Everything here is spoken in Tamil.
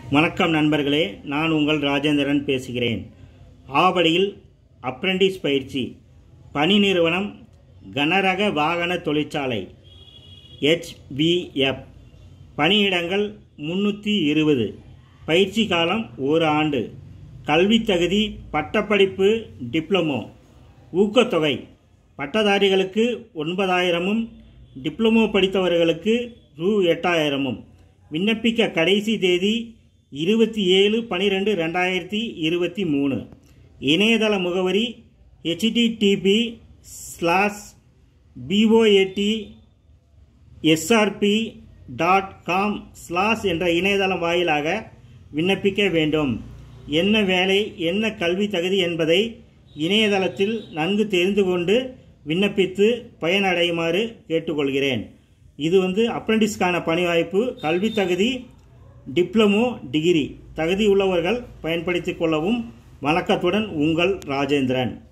வணக்கம் நண்பர்களே நான் உங்கள் ராஜேந்திரன் பேசுகிறேன் ஆவடியில் அப்ரெண்டிஸ் பயிற்சி பணி நிறுவனம் கனரக வாகன தொழிற்சாலை HVF பணியிடங்கள் முன்னூற்றி இருபது பயிற்சி காலம் ஒரு ஆண்டு கல்வித் தகுதி பட்டப்படிப்பு டிப்ளமோ ஊக்கத்தொகை பட்டதாரிகளுக்கு ஒன்பதாயிரமும் டிப்ளமோ படித்தவர்களுக்கு ரூ எட்டாயிரமும் விண்ணப்பிக்க கடைசி தேதி இருபத்தி ஏழு பனிரெண்டு ரெண்டாயிரத்தி இருபத்தி மூணு இணையதள முகவரி HTTP slash POAD SRP dot com slash என்ற இணையதளம் வாயிலாக விண்ணப்பிக்க வேண்டும் என்ன வேலை என்ன கல்வி தகுதி என்பதை இணையதளத்தில் நன்கு தெரிந்து கொண்டு விண்ணப்பித்து பயனடையுமாறு கேட்டுக்கொள்கிறேன் இது வந்து அப்ரெண்டிஸ்க்கான பணி வாய்ப்பு கல்வி தகுதி டிப்ளமோ டிகிரி தகுதி உள்ளவர்கள் பயன்படுத்திக் கொள்ளவும் வணக்கத்துடன் உங்கள் ராஜேந்திரன்